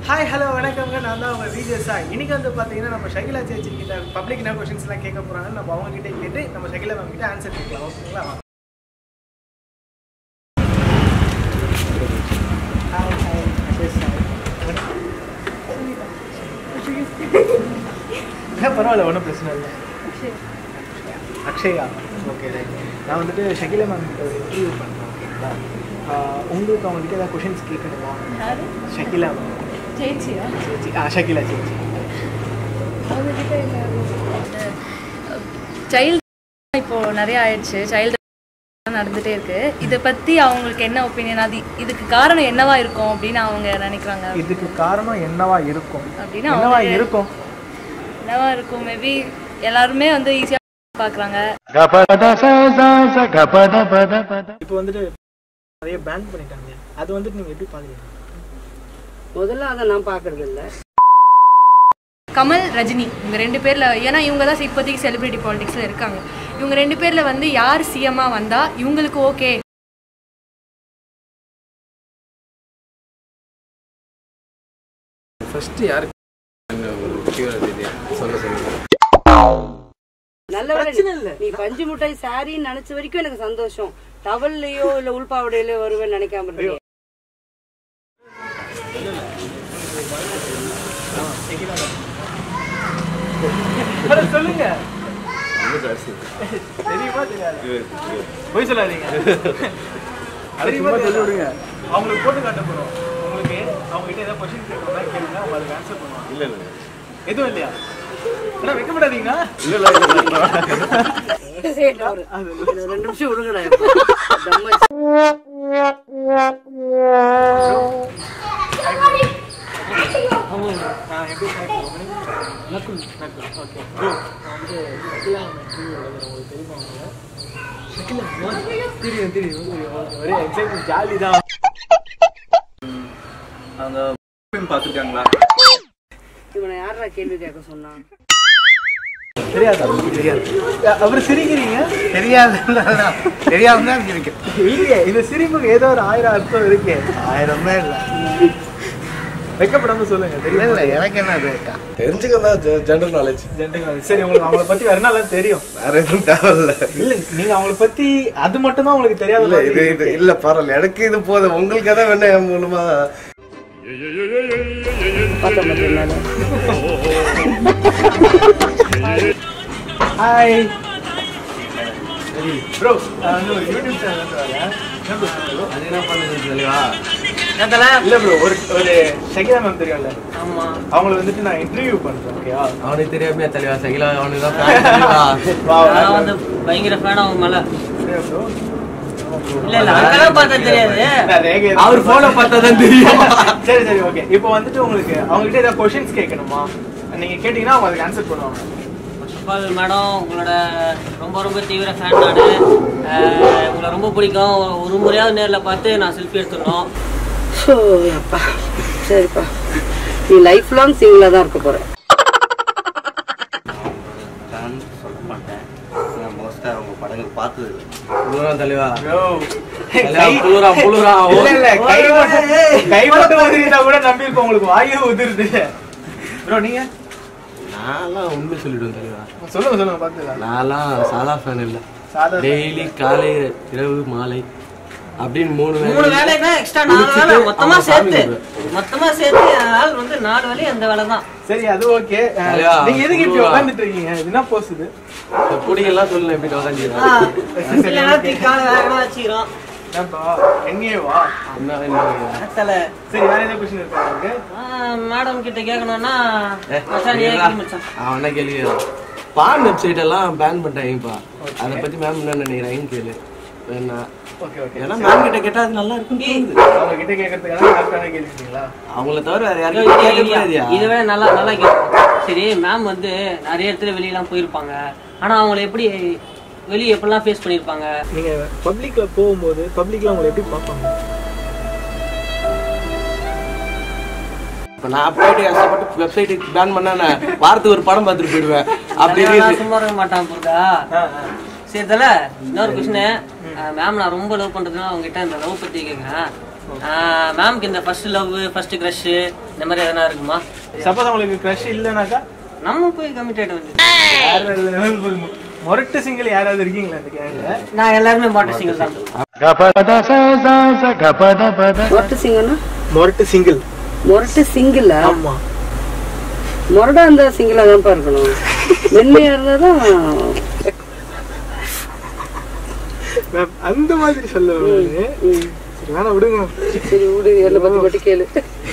Hi hello வணக்கம்ங்க நான் தான் உங்கள் விஜய் சார் இன்னைக்கு வந்து பார்த்தீங்கன்னா நம்ம ஷகிலா சேச்சி கிட்ட பப்ளிக் என்ன கொஷின்ஸ்லாம் கேட்க போகிறாங்க நம்ம அவங்க கிட்ட கேட்டு நம்ம ஷகிலா மேம் கிட்ட ஆன்சர் கேட்கலாம் ஓகேங்களா ஹாய் ஹாய் அஷேஷ் சார் பரவாயில்ல ஒன்றும் பிரச்சனை இல்லை அக்ஷயா ஓகே ரைட் நான் வந்துட்டு ஷகிலா மேம் கிட்ட ஒரு இன்டர்வியூ பண்ணுறேன் ஓகேங்களா ஆஹ் உங்களுக்கு அவங்ககிட்ட ஏதாவது கொஷின்ஸ் கேட்கணுமா யாரு ஷகிலா மேம் சேச்சியா சேச்சி ஆ ஷகிலா சேச்சி அவங்ககிட்ட சைல்டு இப்போ நிறைய ஆயிடுச்சு சைல்டு நடந்துட்டே இருக்கு இதை பத்தி அவங்களுக்கு என்ன ஒப்பீனியன் அது இதுக்கு காரணம் என்னவா இருக்கும் அப்படின்னு அவங்க நினைக்கிறாங்க இதுக்கு காரணம் என்னவா இருக்கும் அப்படின்னு என்னவா அவங்க இருக்கும் என்னவா இருக்கும் மேபி எல்லாருமே வந்து ஈஸியா பாக்குறாங்க இப்போ வந்துட்டு நிறைய பேன் பண்ணிட்டாங்க அது வந்துட்டு நீங்க எப்படி பாக்குறீங்க முதல்ல அதை நான் பார்க்கறது இல்ல கமல் ரஜினி இவங்க ரெண்டு பேர்ல ஏன்னா இவங்க தான் இப்போதைக்கு செலிபிரிட்டி பாலிடிக்ஸ்ல இருக்காங்க இவங்க ரெண்டு பேர்ல வந்து யார் சிஎம்மா வந்தா இவங்களுக்கு ஓகே ஃபர்ஸ்ட் யாருக்கு ஒரு தீவிர ரீதியா சொல்ல சொல்லுங்க நல்ல வேளை நீ பஞ்சு மிட்டாய் சாரின்னு நினைச்ச வரைக்கும் எனக்கு சந்தோஷம் டவல்லையோ இல்ல உள்பாவடையிலயோ வருவேன்னு நினைக்காம இருக்கேன் சொல்லுங்க தெரியுமா தெரியாது போய் சொல்லாதீங்க தெரியுமா தெரியாது அவங்களுக்கு போட்டு காட்ட போறோம் உங்களுக்கு அவங்க கிட்ட ஏதாவது கொஸ்டின் கேட்கணும்னா கேளுங்க அவங்க அதுக்கு ஆன்சர் பண்ணுவாங்க இல்ல இல்ல எதுவும் இல்லையா ஆனா வைக்கப்படாதீங்களா இல்ல இல்ல இல்ல ஒரு ரெண்டு நிமிஷம் விடுங்கடா தம்மா நான் எப்படி நக்குல் நக்குல் ஓகே ப்ரோ நான் வந்து ஷக்கிலா இன்டர்வியூ உங்களுக்கு தெரியுமா அவங்க ஷக்கிலா தெரியும் தெரியும் தெரியும் Okay, ஒரே எக்ஸைட்மெண்ட் ஜாலி தான் அவங்க பார்த்துருக்காங்களா இவனை யாரா கேள்வி கேட்க சொன்னான் தெரியாதா தெரியாது அப்புறம் சிரிக்கிறீங்க தெரியாது தெரியாம தான் இருக்கு இல்லையே இந்த சிரிப்புக்கு ஏதோ ஒரு ஆயிரம் அர்த்தம் இருக்கு ஆயிரம் தான் இல்ல வெக்கப்படாம சொல்லுங்க இல்ல தெரியல இல்ல எனக்கு என்ன அது தெரிஞ்சுக்கலாம் ஜென்ரல் நாலேஜ் சரி உங்களுக்கு அவங்கள பத்தி வேற நல்லா தெரியும் வேற எதுவும் தேவையில்ல இல்ல நீங்க அவங்கள பத்தி அது மட்டும் தான் உங்களுக்கு தெரியாத இல்ல மாதிரி இது இது இருக்கு. இல்ல பரவாயில்ல எனக்கு இது போதும் உங்களுக்கு எதாவது வேணா என் மூலமா பார்த்தா மட்டும் ஹாய் ப்ரோ நான் வந்து ஒரு யூடியூப் சேனல் வரேன் என்ன bro channel bro? அது என்ன பண்ணுது தெளிவா இல்ல ப்ரோ ஒரு ஒரு ஷகிலா மேம் தெரியும்ல ஆமா அவங்கள வந்துட்டு நான் இன்டர்வியூ பண்றேன் ஓகேவா அவனுக்கு தெரியாம தெளிவா சகிலா அவனுக்கு தான் நான் வந்து பயங்கர ஃபேன் அவங்க மேல ப்ரோ இல்ல இல்ல அங்கெல்லாம் பார்த்தா தெரியாது அவர் போன பார்த்தா தான் தெரியும் சரி சரி ஓகே இப்போ வந்துட்டு உங்களுக்கு அவங்க கிட்ட ஏதாவது கொஸ்டின்ஸ் கேட்கணுமா நீங்க கேட்டீங்கன்னா அவங்க அதுக்கு ஆன்சர் பண்ணுவாங்க ஃபர்ஸ்ட் ஆஃப் ஆல் மேடம் உங்களோட ரொம்ப ரொம்ப தீவிர ஃபேன் நான் உங்களை ரொம்ப பிடிக்கும் ஒரு முறையாவது நேர்ல பார்த்து நான் செல்ஃபி எடுத்துடணும் ஸோ அப்பா சரிப்பா நீ லைஃப் லாங் சிங்கிளா தான் இருக்க போற சொல்ல மாட்டேன் மோஸ்டா அவங்க படங்கள் பார்த்தது புலுரான் தெளிவா ப்ரோ தெளிவா புலுரான் புலுரான் இல்ல இல்ல கை மட்டும் கை மட்டும் உதிரினா கூட நம்பி இருப்போம் உங்களுக்கு வாயு உதிருது ப்ரோ நீங்க நான்லாம் உண்மை சொல்லிடுவேன் தெளிவா சொல்லுங்க சொல்லுங்க பாத்துக்கலாம் நான்லாம் சாதா ஃபேன் இல்ல சாதா டெய்லி காலை இரவு மாலை அப்படின்னு மூணு மூணு வேலைன்னா எக்ஸ்ட்ரா நாலு வேலை மொத்தமா சேர்த்து மொத்தமா சேர்த்து ஆள் வந்து நாலு வேலை அந்த வேலை தான் சரி அது ஓகே தலைவா, நீங்க எதுக்கு இப்படி புழுவா. உட்கார்ந்துட்டு இருக்கீங்க இது என்ன போஸ் இது குடிங்கெல்லாம் சொல்லல எப்படி உட்காந்துருக்கேன் இல்லைன்னா கால வேலை வச்சுக்கிறோம் என்னப்பா எங்கேயேவா என்ன என்ன தலை சரி வேற ஏதாவது கொஸ்டின் இருக்கா உங்களுக்கு மேடம் கிட்ட கேட்கணும்னா ஏ, மச்சான் நீயே இல்லடா. கேளு மச்சான் அவன் என்ன கேள்வி பான் வெப்சைட் எல்லாம் பேன் பண்ணிட்டாங்கப்பா அதை பத்தி மேம் என்ன நினைக்கிறாங்கன்னு கேளு என்ன ஓகே ஓகே ஏன்னா மேம் கிட்ட கேட்டா அது நல்லா இருக்குன்னு தோணுது அவங்க கிட்ட கேட்கறதுக்காக டாக்டர் கேள்விங்களா அவங்கள தவிர வேற ஐயோ, யாருக்கும் இல்லையா, கேட்க இல்லையா. முடியாதுயா இதை விட நல்லா நல்லா கேட்கும் சரி மேம் வந்து நிறைய இடத்துல வெளியெல்லாம் போயிருப்பாங்க ஆனா அவங்கள எப்படி வெளியே எப்படிலாம் ஃபேஸ் பண்ணியிருப்பாங்க நீங்க பப்ளிக்ல போகும்போது பப்ளிக்ல உங்களை எப்படி பார்ப்பாங்க இப்ப நான் போயிட்டு கஷ்டப்பட்டு வெப்சைட்டுக்கு பேன் பண்ணா நான் வாரத்துக்கு ஒரு படம் பார்த்துட்டு போயிடுவேன் அப்படி தலைவன் இருக்கு சும்மா இருக்க மாட்டான் புரியுதா சரி தல இன்னொரு கொஸ்டின் மேம் நான் ரொம்ப லவ் பண்றதுனால அவங்க கிட்ட இந்த லவ் பத்தி கேட்கறேன் மேம்க்கு இந்த ஃபர்ஸ்ட் லவ் ஃபர்ஸ்ட் க்ரஷ் இந்த மாதிரி எதனா இருக்குமா சப்போஸ் உங்களுக்கு க்ரஷ் இல்லைனாக்கா நம்ம போய் கமிட்டட் வந்து வேற level போய் மொ- மொரட்டு சிங்கிள் யாராவது இருக்கீங்களா இந்த கேங்ல நான் எல்லாருமே மாட்டேன் சிங்கிள் தான் மொரட்டு சிங்கம்னா மொரட்டு சிங்கிள் மொரட்டு சிங்கிளா ஆமா மொரடா இருந்தா சிங்கிளா தான்ப்பா இருக்கணும் மென்மையா இருந்தா தான் நான் அந்த மாதிரி சொல்ல சரி வேணா விடுங்க சரி விடு எல்லாம் பத்தி பத்தி கேளு